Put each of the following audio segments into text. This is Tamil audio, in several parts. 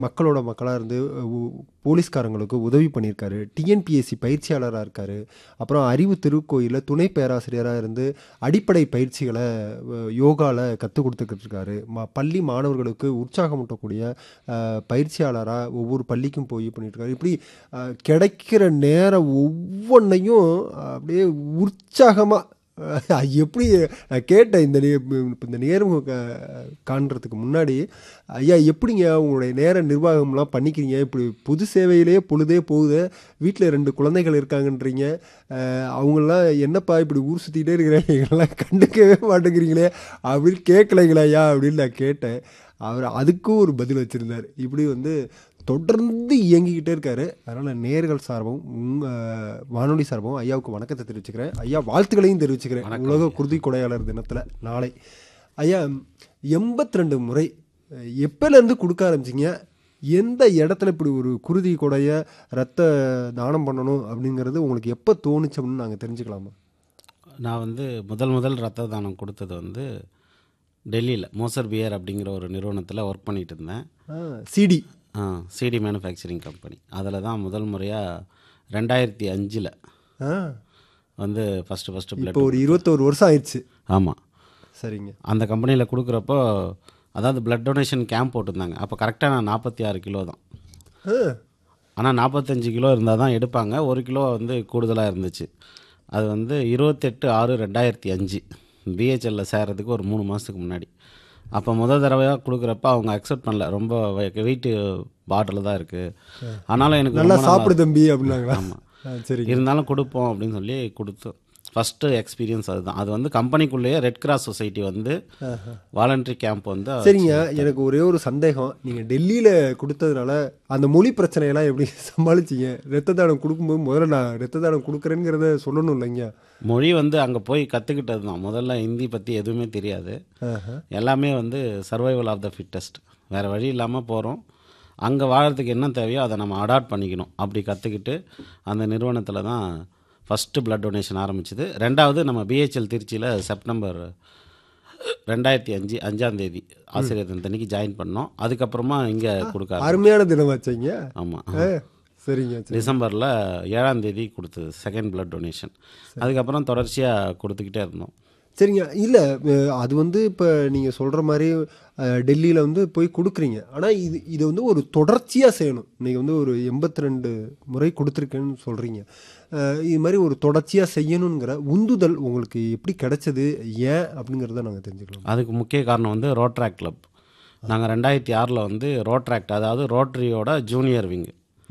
மக்களோட மக்களாக இருந்து உ- போலீஸ்காரங்களுக்கு உதவி பண்ணியிருக்காரு டிஎன்பிஎஸ்சி பயிற்சியாளராக இருக்கார் அப்புறம் அறிவு திருக்கோயிலில் துணை பேராசிரியராக இருந்து அடிப்படை பயிற்சிகளை யோகாவில் கற்றுக் கொடுத்துக்கிட்டு இருக்காரு ம பள்ளி மாணவர்களுக்கு உற்சாகமூட்டக்கூடிய பயிற்சியாளராக ஒவ்வொரு பள்ளிக்கும் போய் பண்ணிட்டு இருக்காரு இப்படி அஹ், கிடைக்கிற நேரம் ஒவ்வொன்றையும் அப்படியே உற்சாகமாக எப்படி நான் கேட்டேன் இந்த நே- இப்ப இந்த நேரம் க- காண்றதுக்கு முன்னாடி ஐயா எப்படிங்க உங்களுடைய நேர நிர்வாகம்லாம் பண்ணிக்கிறீங்க இப்படி பொது சேவையிலேயே பொழுதே போகுது வீட்டில் ரெண்டு குழந்தைகள் இருக்காங்கன்றீங்க அஹ், அவங்கெல்லாம் என்னப்பா இப்படி ஊர் சுற்றிக்கிட்டே இருக்கிறேன் எங்கெல்லாம் கண்டுக்கவே மாட்டேங்கிறீங்களே அப்படின்னு கேட்கலைங்களா ஐயா அப்படின்னு நான் கேட்டேன் அவர் அதுக்கும் ஒரு பதில் வச்சுருந்தார் இப்படி வந்து தொடர்ந்து இயங்கிக்கிட்டே இருக்காரு அதனால் நேர்கள் சார்பும் உங்க வானொலி சார்பும் ஐயாவுக்கு வணக்கத்தை தெரிவிச்சுக்கிறேன் ஐயா வாழ்த்துக்களையும் தெரிவிச்சுக்கிறேன் உலக குருதி கொடையாளர் தினத்தில் நாளை ஐயா எண்பத்தி ரெண்டு முறை எப்போலேருந்து கொடுக்க ஆரம்பிச்சிங்க எந்த இடத்துல இப்படி ஒரு குருதி கொடைய ரத்த தானம் பண்ணணும் அப்படிங்கிறது உங்களுக்கு எப்போ தோணுச்சு அப்படின்னு நாங்கள் தெரிஞ்சுக்கலாமா நான் வந்து முதல் முதல் ரத்த தானம் கொடுத்தது வந்து டெல்லியில் மோசர் பியர் அப்படிங்கிற ஒரு நிறுவனத்தில் ஒர்க் பண்ணிட்டு இருந்தேன் சிடி சிடி மேனுஃபேக்சரிங் கம்பெனி அதில் தான் முதல் முறையாக ரெண்டாயிரத்தி அஞ்சில் ஆ வந்து ஃபஸ்ட்டு ஃபஸ்ட்டு பிளட் இப்போ ஒரு இருபத்தோரு வருஷம் ஆயிடுச்சு ஆமாம் சரிங்க அந்த கம்பெனியில் கொடுக்குறப்போ அதாவது பிளட் டொனேஷன் கேம்ப் போட்டிருந்தாங்க அப்போ கரெக்டாக நான் நாற்பத்தி ஆறு கிலோ தான் ஆ ஆனால் நாற்பத்தஞ்சு கிலோ இருந்தால் தான் எடுப்பாங்க ஒரு கிலோ வந்து கூடுதலாக இருந்துச்சு அது வந்து இருபத்தெட்டு ஆறு ரெண்டாயிரத்தி அஞ்சு பிஹெச்எல்ல சேர்றதுக்கு ஒரு மூணு மாதத்துக்கு முன்னாடி அப்போ முதல் தடவையாக கொடுக்குறப்ப அவங்க அக்செப்ட் பண்ணல ரொம்ப வெயிட்டு பாட்டில் தான் இருக்குது ஆனாலும் எனக்கு நல்லா ரொம்ப நாளா- சாப்பிடு தம்பி அப்படின்னாங்களா ஆமாம் ஆ, சரி இருந்தாலும் கொடுப்போம் அப்படின்னு சொல்லி கொடுத்தோம் ஃபஸ்ட்டு எக்ஸ்பீரியன்ஸ் அதுதான் அது வந்து கம்பெனிக்குள்ளேயே ரெட் கிராஸ் சொசைட்டி வந்து வாலண்டரி கேம்ப் வந்து சரிங்க எனக்கு ஒரே ஒரு சந்தேகம் நீங்கள் டெல்லியில் கொடுத்ததுனால அந்த மொழி பிரச்சனையெல்லாம் எப்படி சமாளிச்சீங்க ரத்த தானம் கொடுக்கும்போது முதல்ல நான் ரத்த தானம் கொடுக்குறேங்கிறத சொல்லணும் இல்லைங்க மொழி வந்து அங்கே போய் கற்றுக்கிட்டது தான் முதல்ல ஹிந்தி பற்றி எதுவுமே தெரியாது ஆஹா. எல்லாமே வந்து சர்வைவல் ஆஃப் த ஃபிட்டஸ்ட் வேறு வழி இல்லாமல் போகிறோம் அங்கே வாழறதுக்கு என்ன தேவையோ அதை நம்ம அடாப்ட் பண்ணிக்கணும் அப்படி கற்றுக்கிட்டு அந்த நிறுவனத்தில் தான் ஃபஸ்ட்டு பிளட் டொனேஷன் ஆரம்பிச்சது ரெண்டாவது நம்ம பிஹெச்எல் திருச்சியில் செப்டம்பர் ரெண்டாயிரத்தி அஞ்சு அஞ்சாம் தேதி ஆசிரியர் தினத்தன்னைக்கு ஜாயின் பண்ணோம் அதுக்கப்புறமா இங்கே கொடுக்க அருமையான தினமாச்சீங்க ஆமாம் ஆ, சரிங்க சரி டிசம்பரில் ஏழாம் தேதி கொடுத்தது செகண்ட் பிளட் டொனேஷன் அதுக்கப்புறம் தொடர்ச்சியாக கொடுத்துக்கிட்டே இருந்தோம் சரிங்க இல்லை அது வந்து இப்போ நீங்கள் சொல்கிற மாதிரி டெல்லியில் வந்து போய் கொடுக்குறீங்க ஆனால் இது இது வந்து ஒரு தொடர்ச்சியாக செய்யணும் நீங்கள் வந்து ஒரு எண்பத்தி ரெண்டு முறை கொடுத்துருக்கேன்னு சொல்கிறீங்க இது மாதிரி ஒரு தொடர்ச்சியாக செய்யணுங்கிற உந்துதல் உங்களுக்கு எப்படி கிடைச்சது ஏன் அப்படிங்கிறத நாங்கள் தெரிஞ்சுக்கலாம் அதுக்கு முக்கிய காரணம் வந்து ரோட்ராக் கிளப் நாங்கள் ரெண்டாயிரத்தி ஆறில் வந்து ரோட்ராக்ட் அதாவது ரோட்டரியோட ஜூனியர் விங்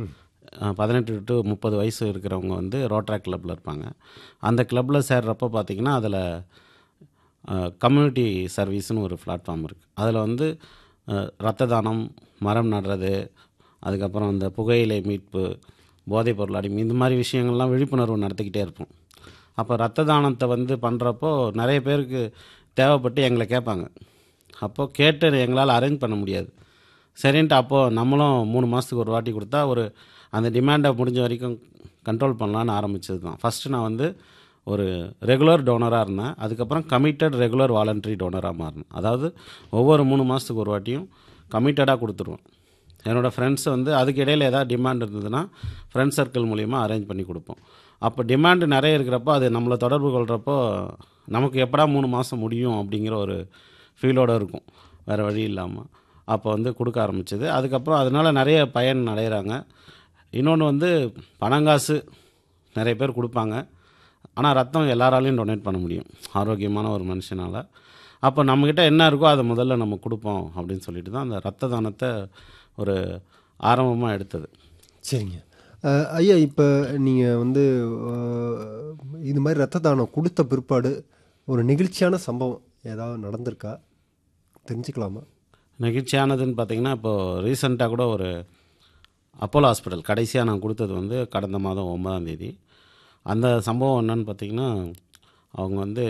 பதினெட்டு டு முப்பது வயசு இருக்கிறவங்க வந்து ரோட்ராக் கிளப்பில் இருப்பாங்க அந்த கிளப்பில் சேர்றப்போ பார்த்தீங்கன்னா அதில் கம்யூனிட்டி சர்வீஸ்னு ஒரு பிளாட்ஃபார்ம் இருக்குது அதில் வந்து அஹ், ரத்த தானம் மரம் நடுறது அதுக்கப்புறம் இந்த புகையிலை மீட்பு போதைப் பொருள் அடிமை இந்த மாதிரி விஷயங்கள்லாம் விழிப்புணர்வு நடத்திக்கிட்டே இருப்போம் அப்போ ரத்த தானத்தை வந்து பண்ணுறப்போ நிறைய பேருக்கு தேவைப்பட்டு எங்களை கேட்பாங்க அப்போது கேட்டு எங்களால் அரேஞ்ச் பண்ண முடியாது சரின்ட்டு அப்போது நம்மளும் மூணு மாதத்துக்கு ஒரு வாட்டி கொடுத்தா ஒரு அந்த டிமாண்டை முடிஞ்ச வரைக்கும் கண்ட்ரோல் பண்ணலான்னு ஆரம்பிச்சது தான் ஃபஸ்ட்டு நான் வந்து ஒரு ரெகுலர் டோனராக இருந்தேன் அதுக்கப்புறம் கமிட்டட் ரெகுலர் வாலண்டரி டோனராக மாறினேன் அதாவது ஒவ்வொரு மூணு மாதத்துக்கு ஒரு வாட்டியும் கமிட்டடாக கொடுத்துருவேன் என்னோடய ஃப்ரெண்ட்ஸ் வந்து அதுக்கு இடையில ஏதாவது டிமாண்ட் இருந்ததுன்னா ஃப்ரெண்ட் சர்க்கிள் மூலிமா அரேஞ்ச் பண்ணி கொடுப்போம் அப்போ டிமாண்டு நிறைய இருக்கிறப்போ அது நம்மளை தொடர்பு கொள்கிறப்போ நமக்கு எப்படா மூணு மாதம் முடியும் அப்படிங்கிற ஒரு ஃபீலோடு இருக்கும் வேறு வழி இல்லாமல் அப்போ வந்து கொடுக்க ஆரம்பிச்சது அதுக்கப்புறம் அதனால் நிறைய பயன் அடைகிறாங்க இன்னொன்று வந்து பணங்காசு நிறைய பேர் கொடுப்பாங்க ஆனால் ரத்தம் எல்லாராலையும் டொனேட் பண்ண முடியும் ஆரோக்கியமான ஒரு மனுஷனால் அப்போ நம்மக்கிட்ட என்ன இருக்கோ அதை முதல்ல நம்ம கொடுப்போம் அப்படின்னு சொல்லிட்டு தான் அந்த ரத்த தானத்தை ஒரு ஆரம்பமாக எடுத்தது சரிங்க அஹ், ஐயா இப்போ நீங்கள் வந்து அஹ், இது மாதிரி ரத்த தானம் கொடுத்த பிற்பாடு ஒரு நெகிழ்ச்சியான சம்பவம் ஏதாவது நடந்திருக்கா தெரிஞ்சுக்கலாமா நெகிழ்ச்சியானதுன்னு பார்த்தீங்கன்னா இப்போது ரீசெண்டாக கூட ஒரு அப்போலோ ஹாஸ்பிட்டல் கடைசியாக நான் கொடுத்தது வந்து கடந்த மாதம் ஒன்பதாம் தேதி அந்த சம்பவம் என்னன்னு பார்த்தீங்கன்னா அவங்க வந்து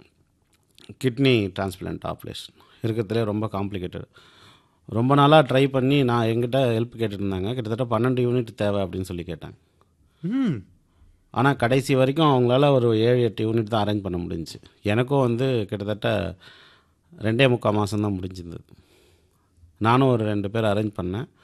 கிட்னி டிரான்ஸ்பிளான்ட் ஆப்ரேஷன் இருக்கிறதுலே ரொம்ப காம்ப்ளிகேட்டட் ரொம்ப நாளாக ட்ரை பண்ணி நான் எங்கிட்ட ஹெல்ப் கேட்டுட்டு இருந்தாங்க கிட்டத்தட்ட பன்னெண்டு யூனிட் தேவை அப்படின்னு சொல்லி கேட்டாங்க ம் ஆனால் கடைசி வரைக்கும் அவங்களால ஒரு ஏழு எட்டு யூனிட் தான் அரேஞ்ச் பண்ண முடிஞ்சுச்சு எனக்கும் வந்து கிட்டத்தட்ட ரெண்டே முக்கால் மாதம் தான் முடிஞ்சிருந்தது நானும் ஒரு ரெண்டு பேர் அரேஞ்ச் பண்ணேன்